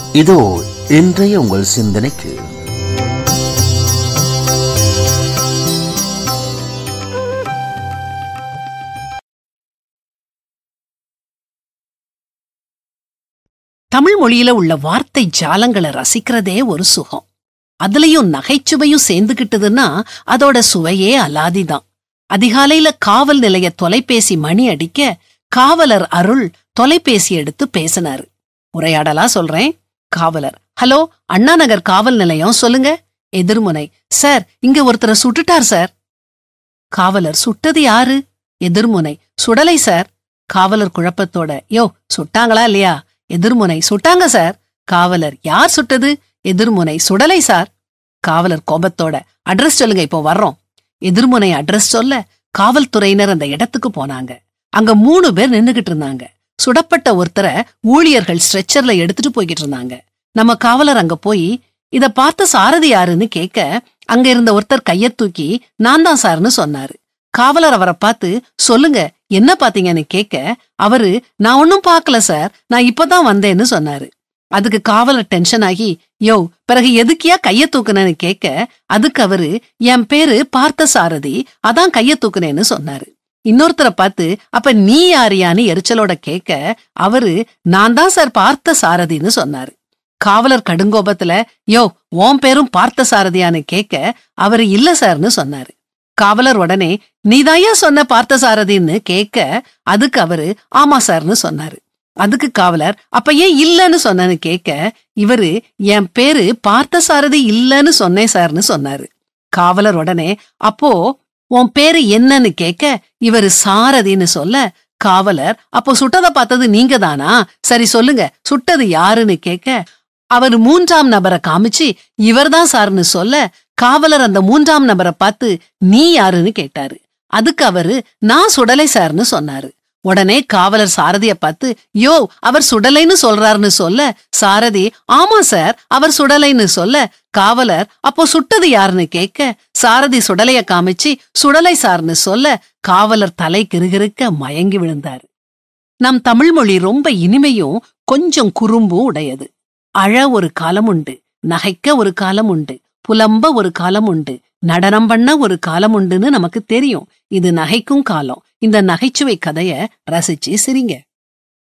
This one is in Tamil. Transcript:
இதோ இன்றைய உங்கள் சிந்தனைக்கு தமிழ் மொழியில உள்ள வார்த்தை ஜாலங்களை ரசிக்கிறதே ஒரு சுகம் அதுலயும் நகைச்சுவையும் சேர்ந்துகிட்டதுன்னா அதோட சுவையே அலாதிதான் அதிகாலையில காவல் நிலைய தொலைபேசி மணி அடிக்க காவலர் அருள் தொலைபேசி எடுத்து பேசினாரு உரையாடலா சொல்றேன் காவலர் ஹலோ அண்ணா நகர் காவல் நிலையம் சொல்லுங்க எதிர்முனை சார் இங்க ஒருத்தரை சுட்டுட்டார் சார் காவலர் சுட்டது யாரு எதிர்முனை சுடலை சார் காவலர் குழப்பத்தோட யோ சுட்டாங்களா இல்லையா எதிர்முனை சுட்டாங்க சார் காவலர் யார் சுட்டது எதிர்முனை சுடலை சார் காவலர் கோபத்தோட அட்ரஸ் சொல்லுங்க இப்போ வர்றோம் எதிர்முனை அட்ரஸ் சொல்ல காவல்துறையினர் அந்த இடத்துக்கு போனாங்க அங்க மூணு பேர் நின்னுகிட்டு இருந்தாங்க சுடப்பட்ட ஒருத்தரை ஊழியர்கள் ஸ்ட்ரெச்சர்ல எடுத்துட்டு போய்கிட்டு இருந்தாங்க நம்ம காவலர் அங்க போய் இத பார்த்த சாரதி யாருன்னு கேட்க அங்க இருந்த ஒருத்தர் கைய தூக்கி நான் தான் சார்னு சொன்னாரு காவலர் அவரை பார்த்து சொல்லுங்க என்ன பாத்தீங்கன்னு கேட்க அவரு நான் ஒன்னும் பார்க்கல சார் நான் இப்பதான் வந்தேன்னு சொன்னாரு அதுக்கு காவலர் டென்ஷன் ஆகி யோ பிறகு எதுக்கியா கைய தூக்குனேன்னு கேட்க அதுக்கு அவரு என் பேரு பார்த்த சாரதி அதான் கைய தூக்குனேன்னு சொன்னாரு இன்னொருத்தரை பார்த்து அப்ப நீ யாரியான்னு எரிச்சலோட கேட்க அவரு நான் தான் சார் பார்த்த சாரதின்னு சொன்னாரு காவலர் கடுங்கோபத்துல யோ உன் பேரும் பார்த்த சாரதியான்னு கேட்க அவரு இல்ல சார்னு சொன்னாரு காவலர் உடனே நீதாயா சொன்ன பார்த்த சாரதின்னு கேட்க அதுக்கு அவரு ஆமா சார்னு சொன்னாரு அதுக்கு காவலர் அப்ப ஏன் இல்லன்னு சொன்னேன்னு கேட்க இவரு என் பேரு பார்த்த சாரதி இல்லன்னு சொன்னேன் சார்னு சொன்னாரு காவலர் உடனே அப்போ உன் பேரு என்னன்னு கேட்க இவரு சாரதின்னு சொல்ல காவலர் அப்போ சுட்டதை பார்த்தது நீங்க தானா சரி சொல்லுங்க சுட்டது யாருன்னு கேட்க அவர் மூன்றாம் நபரை காமிச்சு இவர்தான் சார்னு சொல்ல காவலர் அந்த மூன்றாம் நபரை பார்த்து நீ யாருன்னு கேட்டாரு அதுக்கு அவரு நான் சுடலை சார்னு சொன்னாரு உடனே காவலர் சாரதிய பார்த்து யோ அவர் சுடலைன்னு சொல்றாருன்னு சொல்ல சாரதி ஆமா சார் அவர் சுடலைன்னு சொல்ல காவலர் அப்போ சுட்டது யாருன்னு கேட்க சாரதி சுடலைய காமிச்சு சுடலை சார்னு சொல்ல காவலர் தலை கிருகிருக்க மயங்கி விழுந்தாரு நம் தமிழ் மொழி ரொம்ப இனிமையும் கொஞ்சம் குறும்பும் உடையது அழ ஒரு காலம் உண்டு நகைக்க ஒரு காலம் உண்டு புலம்ப ஒரு காலம் உண்டு நடனம் பண்ண ஒரு காலம் உண்டுன்னு நமக்கு தெரியும் இது நகைக்கும் காலம் இந்த நகைச்சுவை கதைய ரசிச்சு சிரிங்க